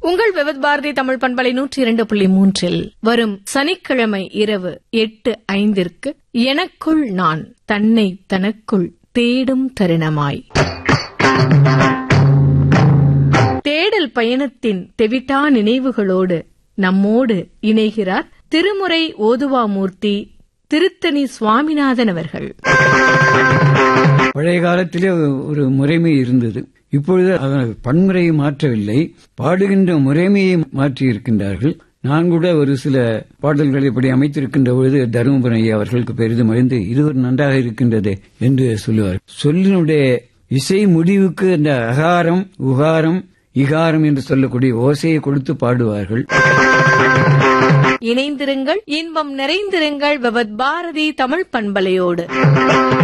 உங்கள் விவத் பாரதி தமிழ் பண்பலை நூற்றி இரண்டு புள்ளி மூன்றில் வரும் சனிக்கிழமை இரவு எட்டு ஐந்திற்கு எனக்குள் நான் தன்னை தனக்குள் தேடும் தருணமாய் தேடல் பயணத்தின் தெவிட்டா நினைவுகளோடு நம்மோடு இணைகிறார் திருமுறை ஓதுவாமூர்த்தி திருத்தணி சுவாமிநாதன் அவர்கள் பழைய காலத்திலே ஒரு முறைமை இருந்தது இப்பொழுது அதன் பன்முறையை மாற்றவில்லை பாடுகின்ற முறைமையை மாற்றி இருக்கின்றார்கள் நான் கூட ஒரு சில பாடல்களை இப்படி அமைத்திருக்கின்ற பொழுது தருமபுரம் ஐயா அவர்களுக்கு பெரிதும் அறிந்து இது ஒரு நன்றாக இருக்கின்றது என்று சொல்லுவார் சொல்லினுடைய இசை முடிவுக்கு இந்த அகாரம் உகாரம் இகாரம் என்று சொல்லக்கூடிய ஓசையை கொடுத்து பாடுவார்கள் இணைந்திருங்கள் இன்பம் நிறைந்திருங்கள் விவத் பாரதி தமிழ் பண்பலையோடு